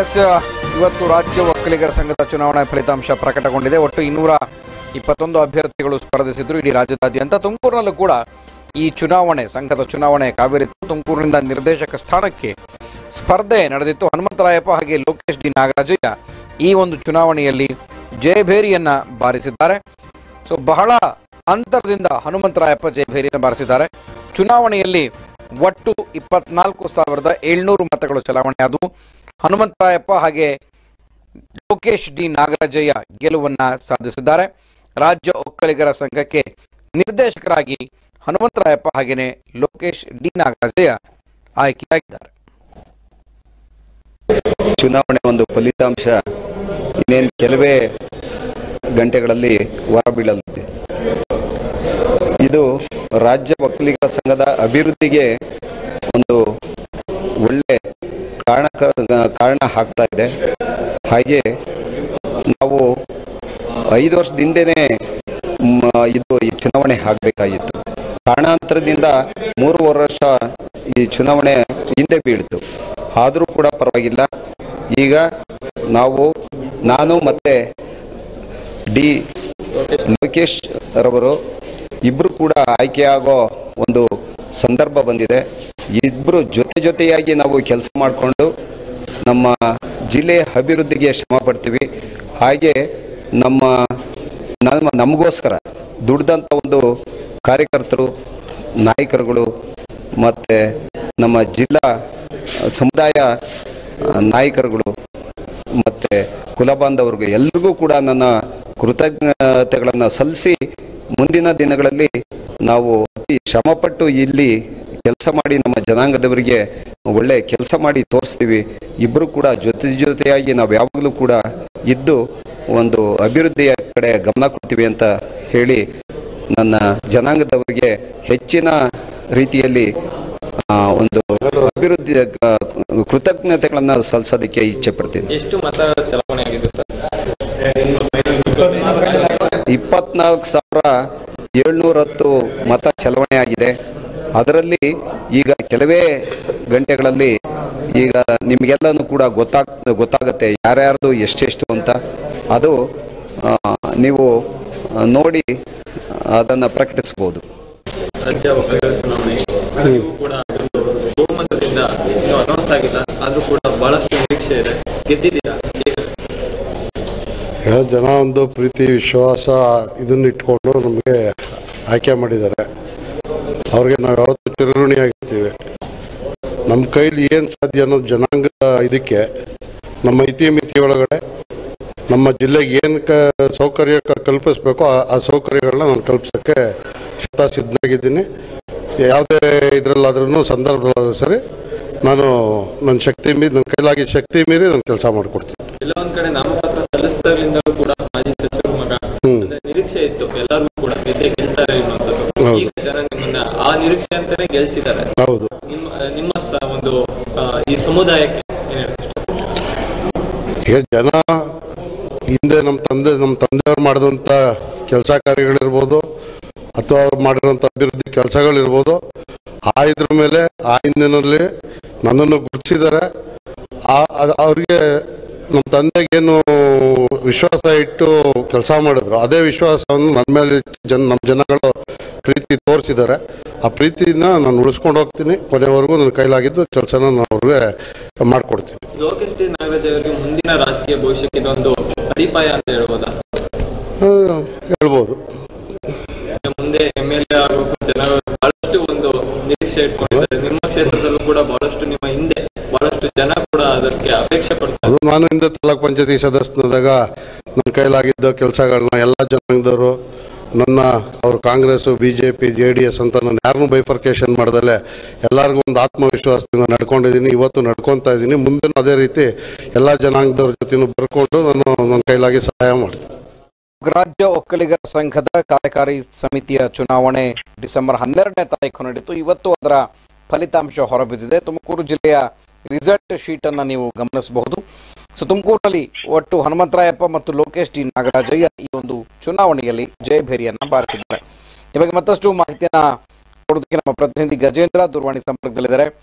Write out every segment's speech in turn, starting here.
S ಇವತ್ತು ರಾಜ್ಯ ಒಕ್ಕಲಿಗರ ಸಂಘದ ಚುನಾವಣಾ ಫಲಿತಾಂಶ ಪ್ರಕಟಗೊಂಡಿದೆ ಒಟ್ಟು ಇನ್ನೂರ ಇಪ್ಪತ್ತೊಂದು ಅಭ್ಯರ್ಥಿಗಳು ಸ್ಪರ್ಧಿಸಿದ್ರು ಇಡೀ ರಾಜ್ಯದಾದ್ಯಂತ ತುಮಕೂರಿನಲ್ಲೂ ಕೂಡ ಈ ಚುನಾವಣೆ ಸಂಘದ ಚುನಾವಣೆ ಕಾವೇರಿತ್ತು ತುಮಕೂರಿನಿಂದ ನಿರ್ದೇಶಕ ಸ್ಥಾನಕ್ಕೆ ಸ್ಪರ್ಧೆ ನಡೆದಿತ್ತು ಹನುಮಂತರಾಯಪ್ಪ ಹಾಗೆ ಲೋಕೇಶ್ ಡಿ ನಾಗರಾಜಯ್ಯ ಈ ಒಂದು ಚುನಾವಣೆಯಲ್ಲಿ ಜಯಭೇರಿಯನ್ನ ಬಾರಿಸಿದ್ದಾರೆ ಸೊ ಬಹಳ ಅಂತರದಿಂದ ಹನುಮಂತರಾಯಪ್ಪ ಜಯಭೇರಿಯನ್ನು ಬಾರಿಸಿದ್ದಾರೆ ಚುನಾವಣೆಯಲ್ಲಿ ಒಟ್ಟು ಇಪ್ಪತ್ನಾಲ್ಕು ಸಾವಿರದ ಏಳ್ನೂರು ಮತಗಳು ಚಲಾವಣೆ ಆದವು ಹನುಮಂತರಾಯಪ್ಪ ಹಾಗೆ ಲೋಕೇಶ್ ಡಿ ನಾಗರಾಜಯ್ಯ ಗೆಲುವನ್ನ ಸಾಧಿಸಿದ್ದಾರೆ ರಾಜ್ಯ ಒಕ್ಕಲಿಗರ ಸಂಘಕ್ಕೆ ನಿರ್ದೇಶಕರಾಗಿ ಹನುಮಂತರಾಯಪ್ಪ ಹಾಗೇನೆ ಲೋಕೇಶ್ ಡಿ ನಾಗರಾಜಯ್ಯ ಆಯ್ಕೆಯಾಗಿದ್ದಾರೆ ಚುನಾವಣೆ ಒಂದು ಫಲಿತಾಂಶ ಇನ್ನೇನು ಕೆಲವೇ ಗಂಟೆಗಳಲ್ಲಿ ಹೊರಬೀಳಲಿದೆ ಇದು ರಾಜ್ಯ ಒಕ್ಕಲಿಗರ ಸಂಘದ ಅಭಿವೃದ್ಧಿಗೆ ಒಂದು ಒಳ್ಳೆ ಕಾರಣ ಕಾರಣ ಆಗ್ತಾ ಇದೆ ಹಾಗೆ ನಾವು ಐದು ವರ್ಷದ ಹಿಂದೆನೇ ಮ್, ಇದು ಈ ಚುನಾವಣೆ ಆಗಬೇಕಾಗಿತ್ತು ಕಾರಣಾಂತರದಿಂದ ಮೂರು ವರ್ಷ ಈ ಚುನಾವಣೆ ಹಿಂದೆ ಬೀಳ್ತು ಆದರೂ ಕೂಡ ಪರವಾಗಿಲ್ಲ ಈಗ ನಾವು ನಾನು ಮತ್ತೆ ಡಿ ಲೋಕೇಶ್ ರವರು ಇಬ್ಬರು ಕೂಡ ಆಯ್ಕೆಯಾಗೋ ಒಂದು ಸಂದರ್ಭ ಬಂದಿದೆ ಇಬ್ಬರು ಜೊತೆ ಜೊತೆಯಾಗಿ ನಾವು ಕೆಲಸ ಮಾಡಿಕೊಂಡು ನಮ್ಮ ಜಿಲ್ಲೆಯ ಅಭಿವೃದ್ಧಿಗೆ ಶ್ರಮ ಪಡ್ತೀವಿ ಹಾಗೆ ನಮ್ಮ ನಮ್ಮ ನಮಗೋಸ್ಕರ ದುಡ್ದಂಥ ಒಂದು ಕಾರ್ಯಕರ್ತರು ನಾಯಕರುಗಳು ಮತ್ತು ನಮ್ಮ ಜಿಲ್ಲಾ ಸಮುದಾಯ ಆ, ನಾಯಕರುಗಳು ಮತ್ತು ಕುಲಬಾಂಧವರಿಗೂ ಎಲ್ರಿಗೂ ಕೂಡ ನನ್ನ ಕೃತಜ್ಞತೆಗಳನ್ನು ಸಲ್ಲಿಸಿ ಮುಂದಿನ ದಿನಗಳಲ್ಲಿ ನಾವು ಅತಿ ಶ್ರಮಪಟ್ಟು ಇಲ್ಲಿ ಕೆಲಸ ಮಾಡಿ ನಮ್ಮ ಜನಾಂಗದವರಿಗೆ ಒಳ್ಳೆ ಕೆಲಸ ಮಾಡಿ ತೋರಿಸ್ತೀವಿ ಇಬ್ಬರು ಕೂಡ ಜೊತೆ ಜೊತೆಯಾಗಿ ನಾವು ಯಾವಾಗಲೂ ಕೂಡ ಇದ್ದು ಒಂದು ಅಭಿವೃದ್ಧಿಯ ಕಡೆ ಗಮನ ಕೊಡ್ತೀವಿ ಅಂತ ಹೇಳಿ ನನ್ನ ಜನಾಂಗದವರಿಗೆ ಹೆಚ್ಚಿನ ರೀತಿಯಲ್ಲಿ ಆ, ಒಂದು ಅಭಿವೃದ್ಧಿ ಕೃತಜ್ಞತೆಗಳನ್ನು ಸಲ್ಲಿಸೋದಕ್ಕೆ ಇಚ್ಛೆ ಪಡ್ತೀನಿ ಎಷ್ಟು ಮತ ಚಲಾವಣೆ ಆಗಿದೆ ಸರ್ ಇಪ್ಪತ್ನಾಲ್ಕು ಸಾವಿರ ಏಳ್ನೂರ ಹತ್ತು ಮತ ಚಲಾವಣೆ ಆಗಿದೆ ಅದರಲ್ಲಿ ಈಗ ಕೆಲವೇ ಗಂಟೆಗಳಲ್ಲಿ ಈಗ ನಿಮಗೆಲ್ಲನೂ ಕೂಡ ಗೊತ್ತಾಗ್ ಗೊತ್ತಾಗುತ್ತೆ ಯಾರ್ಯಾರ್ದು ಎಷ್ಟೆಷ್ಟು ಅಂತ ಅದು ಆ, ನೀವು ಆ, ನೋಡಿ ಅದನ್ನು ಪ್ರಕಟಿಸ್ಬೋದು ರಾಜ್ಯ ಒಕ್ಕಲಿಗರ ಚುನಾವಣೆ ನೀವು ಕೂಡ ಒಂದು ಬಹುಮತದಿಂದ ಇನ್ನೂ ಅನೌನ್ಸ್ ಆಗಿಲ್ಲ ಆದ್ರೂ ಕೂಡ ಬಹಳಷ್ಟು ನಿರೀಕ್ಷೆ ಇದೆ ಗೆದ್ದಿದ್ದೀರಾ ಹೇಗೆ? ಈಗ ಜನ ಒಂದು ಪ್ರೀತಿ ವಿಶ್ವಾಸ ಇದನ್ನ ಇಟ್ಕೊಂಡು ನಮಗೆ ಆಯ್ಕೆ ಮಾಡಿದ್ದಾರೆ ಅವ್ರಿಗೆ ನಾವು ಯಾವತ್ತೂ ಚಿರಋಣಿಯಾಗಿರ್ತೀವಿ ನಮ್ಮ ಕೈಲಿ ಏನು ಸಾಧ್ಯ ಅನ್ನೋದು ಜನಾಂಗದ ಇದಕ್ಕೆ ನಮ್ಮ ಇತಿಮಿತಿ ಒಳಗಡೆ ನಮ್ಮ ಜಿಲ್ಲೆಗೆ ಏನು ಕ ಸೌಕರ್ಯ ಕ- ಕಲ್ಪಿಸ್ಬೇಕೋ ಆ- ಆ ಸೌಕರ್ಯಗಳನ್ನ ನಾನು ಕಲ್ಪಿಸೋಕ್ಕೆ ಶತ ಸಿದ್ಧನಾಗಿದ್ದೀನಿ ಯಾವುದೇ ಇದರಲ್ಲಾದ್ರೂ ಸಂದರ್ಭದಲ್ಲಾದ್ರೂ ಸರಿ ನಾನು ನನ್ನ ಶಕ್ತಿ ಮೀರಿ ನನ್ನ ಕೈಲಾಗಿದ್ದ ಶಕ್ತಿ ಮೀರಿ ನಾನು ಕೆಲಸ ಮಾಡಿಕೊಡ್ತೀನಿ ಎಲ್ಲ ಒಂದ್ ಕಡೆ ನಾಮಪತ್ರ ಸಲ್ಲಿಸಿದಾಗಲಿಂದಲೂ ಕೂಡ ಮಾಜಿ ಸಚಿವರ ಮಗ ಅಂದ್ರೆ ನಿರೀಕ್ಷೆ ಇತ್ತು ಎಲ್ಲರಿಗೂ ಕೂಡ ಗೆದ್ದೆ ಗೆಲ್ತಾರೆ ಅನ್ನುವಂಥದ್ದು ಹೌದು. ಈಗ ಜನ ನಿಮ್ಮನ್ನ ಆ ನಿರೀಕ್ಷೆ ಅಂತಾನೆ ಗೆಲ್ಸಿದ್ದಾರೆ ಹೌದು ನಿಮ್ಮ ನಿಮ್ಮ ಸ- ಒಂದು ಆ, ಈ ಸಮುದಾಯಕ್ಕೆ ಏನ್ ಹೇಳ್ತೀರಿ? ಈಗ ಜನ ಹಿಂದೆ ನಮ್ಮ ತಂದೆ ನಮ್ಮ ತಂದೆಯವ್ರು ಮಾಡಿದಂಥ ಕೆಲಸ ಕಾರ್ಯಗಳಿರ್ಬೋದು ಅಥವಾ ಅವ್ರು ಮಾಡಿರೋಂಥ ಅಭಿವೃದ್ಧಿ ಕೆಲಸಗಳಿರ್ಬೋದು ಆ ಇದ್ರ ಮೇಲೆ ಆ ಹಿಂದಿನಲ್ಲಿ ನನ್ನನ್ನು ಗುರುತಿಸಿದ್ದಾರೆ ಆ ಅದ್- ಅವ್ರಿಗೆ ನಮ್ಮ ತಂದೆಗೇನು ವಿಶ್ವಾಸ ಇಟ್ಟು ಕೆಲಸ ಮಾಡಿದ್ರು ಅದೇ ವಿಶ್ವಾಸವನ್ನು ನನ್ನ ಮೇಲೆ ಜನ ನಮ್ಮ ಜನಗಳು ಪ್ರೀತಿ ತೋರಿಸಿದ್ದಾರೆ ಆ ಪ್ರೀತಿನ ನಾನು ಉಳಿಸ್ಕೊಂಡು ಹೋಗ್ತೀನಿ ಕೊನೆವರೆಗೂ ನನ್ನ ಕೈಲಾಗಿದ್ದು ಕೆಲಸನ ನಾನು ಅವ್ರಿಗೆ ಮಾಡಿಕೊಡ್ತೀನಿ ಲೋಕೇಶ್ ಡಿ ನಾಗರಾಜ್ ಅವರಿಗೆ ಮುಂದಿನ ರಾಜಕೀಯ ಭವಿಷ್ಯಕ್ಕೆ ಇದೊಂದು ಅಡಿಪಾಯ ಅಂತ ಹೇಳ್ಬೋದಾ ಆ, ಹೇಳ್ಬೋದು ಮುಂದೆ ಎಂ ಎಲ್ ಎ ಆಗೋಕ್ಕೂ ಜನ ಬಹಳಷ್ಟು ಒಂದು ನಿರೀಕ್ಷೆ ಇಟ್ಕೊಂಡಿದ್ದಾರೆ ನಿಮ್ಮ ಕ್ಷೇತ್ರದಲ್ಲೂ ಕೂಡ ಬಹಳಷ್ಟು ನಿಮ್ಮ ಹಿಂದೆ ಬಹಳಷ್ಟು ಜನ ಕೂಡ ಅದಕ್ಕೆ ಅಪೇಕ್ಷೆ ಪಡ್ತಾರೆ ಅದು ನಾನು ಹಿಂದೆ ತಾಲೂಕ್ ಪಂಚಾಯತಿ ಸದಸ್ಯನಾದಾಗ ನನ್ನ ಕೈಲಾಗಿದ್ದ ಕೆಲಸಗಳನ್ನ ಎಲ್ಲ ಜನಾಂಗದವರು ನನ್ನ ಅವರು Congress B J P J D S ಅಂತ ನಾನು ಯಾರನ್ನೂ ಬೈಫರ್ಕೇಶನ್ ಮಾಡ್ದಲೆ ಎಲ್ಲರಿಗೂ ಒಂದು ಆತ್ಮವಿಶ್ವಾಸದಿಂದ ನಡ್ಕೊಂಡಿದ್ದೀನಿ ಇವತ್ತು ನಡ್ಕೊತಾ ಇದ್ದೀನಿ ಮುಂದೆ ಅದೇ ರೀತಿ ಎಲ್ಲ ಜನಾಂಗದವ್ರ ಜೊತೆನೂ ಬರ್ಕೊಂಡು ನಾನು ನನ್ನ ಕೈಲಾಗಿ ಸಹಾಯ ಮಾಡ್ತೀನಿ ರಾಜ್ಯ ಒಕ್ಕಲಿಗರ ಸಂಘದ ಕಾರ್ಯಕಾರಿ ಸಮಿತಿಯ ಚುನಾವಣೆ ಡಿಸೆಂಬರ್ ಹನ್ನೆರಡನೇ ತಾರೀಕು ನಡೆಯಿತು ಇವತ್ತು ಅದರ ಫಲಿತಾಂಶ ಹೊರಬಿದ್ದಿದೆ ತುಮಕೂರು ಜಿಲ್ಲೆಯ ರಿಸಲ್ಟ್ ಶೀಟ್ ಅನ್ನ ನೀವು ಗಮನಿಸಬಹುದು ಸೊ ತುಮಕೂರಿನಲ್ಲಿ ಒಟ್ಟು ಹನುಮಂತರಾಯಪ್ಪ ಮತ್ತು ಲೋಕೇಶ್ ಡಿ ನಾಗರಾಜಯ್ಯ ಈ ಒಂದು ಚುನಾವಣೆಯಲ್ಲಿ ಜಯಭೇರಿಯನ್ನ ಬಾರಿಸಿದ್ದಾರೆ ಈ ಬಗ್ಗೆ ಮತ್ತಷ್ಟು ಮಾಹಿತಿಯನ್ನ ಕೊಡೋದಕ್ಕೆ ನಮ್ಮ ಪ್ರತಿನಿಧಿ ಗಜೇಂದ್ರ ದೂರವಾಣಿ ಸಂಪರ್ಕದಲ್ಲಿದ್ದಾರೆ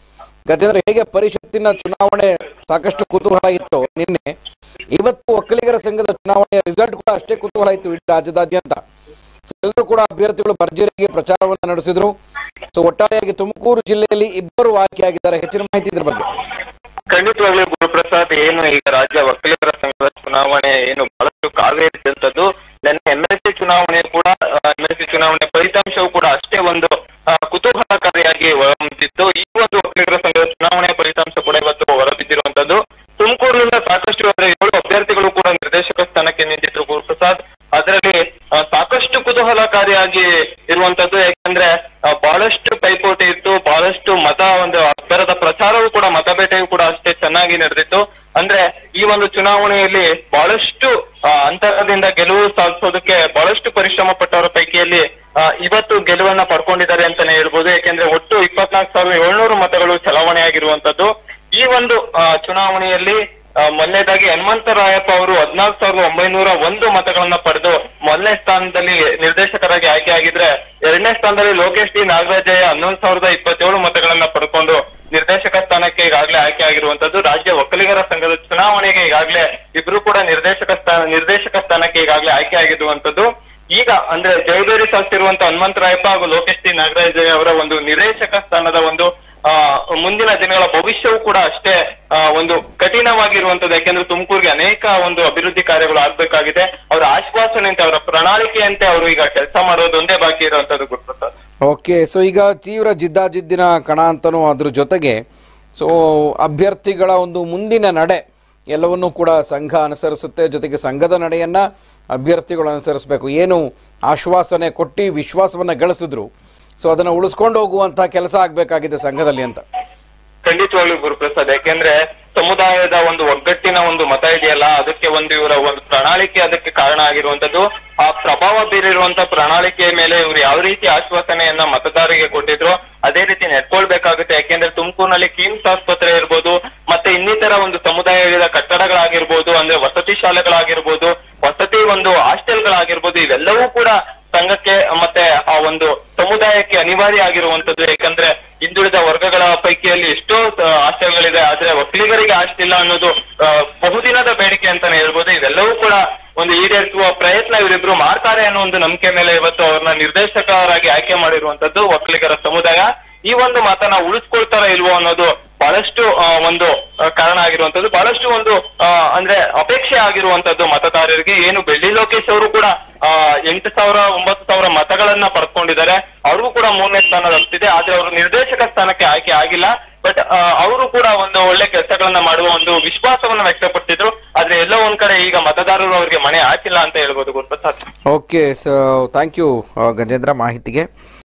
ಗಜೇಂದ್ರ ಹೇಗೆ ಪರಿಷತ್ತಿನ ಚುನಾವಣೆ ಸಾಕಷ್ಟು ಕುತೂಹಲ ಇತ್ತು ನಿನ್ನೆ ಇವತ್ತು ಒಕ್ಕಲಿಗರ ಸಂಘದ ಚುನಾವಣೆಯ ರಿಸಲ್ಟ್ ಕೂಡ ಅಷ್ಟೇ ಕುತೂಹಲ ಇತ್ತು ಇಡೀ ರಾಜ್ಯದಾದ್ಯಂತ ಸೊ ಎಲ್ಲರೂ ಕೂಡ ಅಭ್ಯರ್ಥಿಗಳು ಭರ್ಜರಿಯಾಗಿ ಪ್ರಚಾರವನ್ನು ನಡೆಸಿದ್ರು ಸೊ ಒಟ್ಟಾರೆಯಾಗಿ ತುಮಕೂರು ಜಿಲ್ಲೆಯಲ್ಲಿ ಇಬ್ಬರು ಆಯ್ಕೆಯಾಗಿದ್ದಾರೆ ಹೆಚ್ಚಿನ ಮಾಹಿತಿ ಇದ್ರ ಬಗ್ಗೆ ಖಂಡಿತವಾಗ್ಲೂ ಗುರುಪ್ರಸಾದ್ ಏನು ಈಗ ರಾಜ್ಯ ಒಕ್ಕಲಿಗರ ಸಂಘದ ಚುನಾವಣೆ ಏನು ಬಹಳಷ್ಟು ಕಾವೇರಿದಂತದ್ದು ನನ್ನ ಎಂ ಎಲ್ ಸಿ ಚುನಾವಣೆ ಕೂಡ ಎಂ ಎಲ್ ಸಿ ಚುನಾವಣೆ ಫಲಿತಾಂಶವು ಕೂಡ ಅಷ್ಟೇ ಒಂದು ಆ, ಕುತೂಹಲಕಾರಿಯಾಗಿ ಹೊರಬಿದ್ದಿತ್ತು ಈ ಒಂದು ಒಕ್ಕಲಿಗರ ಸಂಘದ ಚುನಾವಣೆಯ ಫಲಿತಾಂಶ ಕೂಡ ಇವತ್ತು ಹೊರಬಿದ್ದಿರುವಂತದ್ದು ತುಮಕೂರಿನಿಂದ ಸಾಕಷ್ಟು ಅಂದ್ರೆ ಏಳು ಅಭ್ಯರ್ಥಿಗಳು ಕೂಡ ನಿರ್ದೇಶಕ ಸ್ಥಾನಕ್ಕೆ ನಿಂತಿದ್ರು ಗುರುಪ್ರಸಾದ್ ಅದರಲ್ಲಿ ಆ, ಸಾಕಷ್ಟು ಕುತೂಹಲಕಾರಿಯಾಗಿ ಇರುವಂತದ್ದು ಯಾಕಂದ್ರೆ ಆ, ಬಹಳಷ್ಟು ಪೈಪೋಟಿ ಇತ್ತು ಬಹಳಷ್ಟು ಮತ ಒಂದು ಅಬ್ಬರದ ಪ್ರಚಾರವೂ ಕೂಡ ಮತಬೇಟೆಯೂ ಕೂಡ ಅಷ್ಟೇ ಚೆನ್ನಾಗಿ ನಡೆದಿತ್ತು ಅಂದ್ರೆ ಈ ಒಂದು ಚುನಾವಣೆಯಲ್ಲಿ ಬಹಳಷ್ಟು ಆ, ಅಂತರದಿಂದ ಗೆಲುವು ಸಾಧಿಸೋದಕ್ಕೆ ಬಹಳಷ್ಟು ಪರಿಶ್ರಮ ಪಟ್ಟವರ ಪೈಕಿಯಲ್ಲಿ ಆ, ಇವತ್ತು ಗೆಲುವನ್ನ ಪಡ್ಕೊಂಡಿದ್ದಾರೆ ಅಂತಾನೆ ಹೇಳ್ಬೋದು ಯಾಕೆಂದ್ರೆ ಒಟ್ಟು ಇಪ್ಪತ್ನಾಲ್ಕು ಸಾವಿರದ ಏಳ್ನೂರು ಮತಗಳು ಚಲಾವಣೆಯಾಗಿರುವಂತದ್ದು ಈ ಒಂದು ಆ, ಚುನಾವಣೆಯಲ್ಲಿ ಆ, ಮೊದಲನೇದಾಗಿ ಹನುಮಂತರಾಯಪ್ಪ ಅವರು ಹದಿನಾಲ್ಕು ಸಾವಿರದ ಒಂಬೈನೂರ ಒಂದು ಮತಗಳನ್ನ ಪಡೆದು ಮೊದಲನೇ ಸ್ಥಾನದಲ್ಲಿ ನಿರ್ದೇಶಕರಾಗಿ ಆಯ್ಕೆಯಾಗಿದ್ರೆ ಎರಡನೇ ಸ್ಥಾನದಲ್ಲಿ ಲೋಕೇಶ್ ಡಿ ನಾಗರಾಜಯ್ಯ ಹನ್ನೊಂದು ಸಾವಿರದ ಇಪ್ಪತ್ತೇಳು ಮತಗಳನ್ನ ಪಡ್ಕೊಂಡು ನಿರ್ದೇಶಕ ಸ್ಥಾನಕ್ಕೆ ಈಗಾಗಲೇ ಆಯ್ಕೆ ಆಗಿರುವಂತದ್ದು ರಾಜ್ಯ ಒಕ್ಕಲಿಗರ ಸಂಘದ ಚುನಾವಣೆಗೆ ಈಗಾಗಲೇ ಇಬ್ರು ಕೂಡ ನಿರ್ದೇಶಕ ಸ್ಥಾನ ನಿರ್ದೇಶಕ ಸ್ಥಾನಕ್ಕೆ ಈಗಾಗಲೇ ಆಯ್ಕೆ ಆಗಿರುವಂತದ್ದು ಈಗ ಅಂದ್ರೆ ಜವಾಬ್ದಾರಿ ಸಾಧಿಸಿರುವಂತ ಹನುಮಂತರಾಯಪ್ಪ ಹಾಗೂ ಲೋಕೇಶ್ ಡಿ ನಾಗರಾಜಯ್ಯ ಅವರ ಒಂದು ನಿರ್ದೇಶಕ ಸ್ಥಾನದ ಒಂದು ಆ ಮುಂದಿನ ದಿನಗಳ ಭವಿಷ್ಯವೂ ಕೂಡ ಅಷ್ಟೇ ಆ, ಒಂದು ಕಠಿಣವಾಗಿರುವಂತದ್ದು ಯಾಕೆಂದ್ರೆ ತುಮಕೂರಿಗೆ ಅನೇಕ ಒಂದು ಅಭಿವೃದ್ಧಿ ಕಾರ್ಯಗಳು ಆಗ್ಬೇಕಾಗಿದೆ ಅವರ ಆಶ್ವಾಸನೆಯಂತೆ ಅವರ ಪ್ರಣಾಳಿಕೆಯಂತೆ ಅವರು ಈಗ ಕೆಲಸ ಮಾಡೋದು ಒಂದೇ ಬಾಕಿ ಇರುವಂತದ್ದು ಗುರುಪ್ರಸಾದ್ ಓಕೆ ಸೊ ಈಗ ತೀವ್ರ ಜಿದ್ದಾಜಿದ್ದಿನ ಕಣ ಅಂತನೂ ಅದ್ರ ಜೊತೆಗೆ ಸೊ ಅಭ್ಯರ್ಥಿಗಳ ಒಂದು ಮುಂದಿನ ನಡೆ ಎಲ್ಲವನ್ನೂ ಕೂಡ ಸಂಘ ಅನುಸರಿಸುತ್ತೆ ಜೊತೆಗೆ ಸಂಘದ ನಡೆಯನ್ನ ಅಭ್ಯರ್ಥಿಗಳು ಅನುಸರಿಸಬೇಕು ಏನು ಆಶ್ವಾಸನೆ ಕೊಟ್ಟು ವಿಶ್ವಾಸವನ್ನ ಗಳಿಸಿದ್ರು ಸೊ ಅದನ್ನು ಉಳಿಸ್ಕೊಂಡು ಹೋಗುವಂಥ ಕೆಲಸ ಆಗಬೇಕಾಗಿದೆ ಸಂಘದಲ್ಲಿ ಅಂತ ಖಂಡಿತವಾಗ್ಲೂ ಗುರುಪ್ರಸಾದ್ ಯಾಕೆಂದ್ರೆ ಸಮುದಾಯದ ಒಂದು ಒಗ್ಗಟ್ಟಿನ ಒಂದು ಮತ ಇದೆಯಲ್ಲ ಅದಕ್ಕೆ ಒಂದು ಇವರ ಒಂದು ಪ್ರಣಾಳಿಕೆ ಅದಕ್ಕೆ ಕಾರಣ ಆಗಿರುವಂತದ್ದು ಆ ಪ್ರಭಾವ ಬೀರಿರುವಂತ ಪ್ರಣಾಳಿಕೆಯ ಮೇಲೆ ಇವರು ಯಾವ ರೀತಿ ಆಶ್ವಾಸನೆಯನ್ನ ಮತದಾರರಿಗೆ ಕೊಟ್ಟಿದ್ರು ಅದೇ ರೀತಿ ನೆಟ್ಕೊಳ್ಬೇಕಾಗುತ್ತೆ ಯಾಕೆಂದ್ರೆ ತುಮಕೂರಿನಲ್ಲಿ ಕಿಮ್ಸ್ ಆಸ್ಪತ್ರೆ ಇರ್ಬೋದು ಮತ್ತೆ ಇನ್ನಿತರ ಒಂದು ಸಮುದಾಯದ ಕಟ್ಟಡಗಳಾಗಿರ್ಬೋದು ಅಂದ್ರೆ ವಸತಿ ಶಾಲೆಗಳಾಗಿರ್ಬೋದು ವಸತಿ ಒಂದು ಹಾಸ್ಟೆಲ್ಗಳಾಗಿರ್ಬೋದು ಇವೆಲ್ಲವೂ ಕೂಡ ಸಂಘಕ್ಕೆ ಮತ್ತೆ ಆ ಒಂದು ಸಮುದಾಯಕ್ಕೆ ಅನಿವಾರ್ಯ ಆಗಿರುವಂತದ್ದು ಯಾಕಂದ್ರೆ ಹಿಂದುಳಿದ ವರ್ಗಗಳ ಪೈಕಿಯಲ್ಲಿ ಎಷ್ಟೋ ಆ, ಆಶಯಗಳಿದೆ ಆದ್ರೆ ಒಕ್ಕಲಿಗರಿಗೆ ಆಷ್ಟಿಲ್ಲ ಅನ್ನೋದು ಆ, ಬಹುದಿನದ ಬೇಡಿಕೆ ಅಂತಾನೆ ಹೇಳ್ಬೋದು ಇವೆಲ್ಲವೂ ಕೂಡ ಒಂದು ಈಡೇರಿಸುವ ಪ್ರಯತ್ನ ಇವರಿಬ್ರು ಮಾಡ್ತಾರೆ ಅನ್ನೋ ಒಂದು ನಂಬಿಕೆ ಮೇಲೆ ಇವತ್ತು ಅವ್ರನ್ನ ನಿರ್ದೇಶಕರಾಗಿ ಆಯ್ಕೆ ಮಾಡಿರುವಂತದ್ದು ಒಕ್ಕಲಿಗರ ಸಮುದಾಯ ಈ ಒಂದು ಮಾತನ್ನ ಉಳಿಸ್ಕೊಳ್ತಾರ ಇಲ್ವೋ ಅನ್ನೋದು ಬಹಳಷ್ಟು ಆ, ಒಂದು ಆ, ಕಾರಣ ಆಗಿರುವಂತದ್ದು ಬಹಳಷ್ಟು ಒಂದು ಆ, ಅಂದ್ರೆ ಅಪೇಕ್ಷೆ ಆಗಿರುವಂತದ್ದು ಮತದಾರರಿಗೆ ಏನು ಬೆಳ್ಳಿ ಲೋಕೇಶ್ ಅವರು ಕೂಡ ಆ, ಎಂಟು ಸಾವಿರ ಒಂಬತ್ತು ಸಾವಿರ ಮತಗಳನ್ನ ಪಡ್ಕೊಂಡಿದ್ದಾರೆ ಅವ್ರಿಗೂ ಕೂಡ ಮೂರನೇ ಸ್ಥಾನ ಲಭಿಸಿದೆ ಆದ್ರೆ ಅವರು ನಿರ್ದೇಶಕ ಸ್ಥಾನಕ್ಕೆ ಆಯ್ಕೆ ಆಗಿಲ್ಲ ಬಟ್ ಅವರು ಕೂಡ ಒಂದು ಒಳ್ಳೆ ಕೆಲಸಗಳನ್ನ ಮಾಡುವ ಒಂದು ವಿಶ್ವಾಸವನ್ನ ವ್ಯಕ್ತಪಡಿಸಿದ್ರು ಆದ್ರೆ ಎಲ್ಲೋ ಒಂದ್ ಕಡೆ ಈಗ ಮತದಾರರು ಅವರಿಗೆ ಮನೆ ಹಾಕಿಲ್ಲ ಅಂತ ಹೇಳ್ಬೋದು Guruprasad okay so thank you Gajendra ಮಾಹಿತಿಗೆ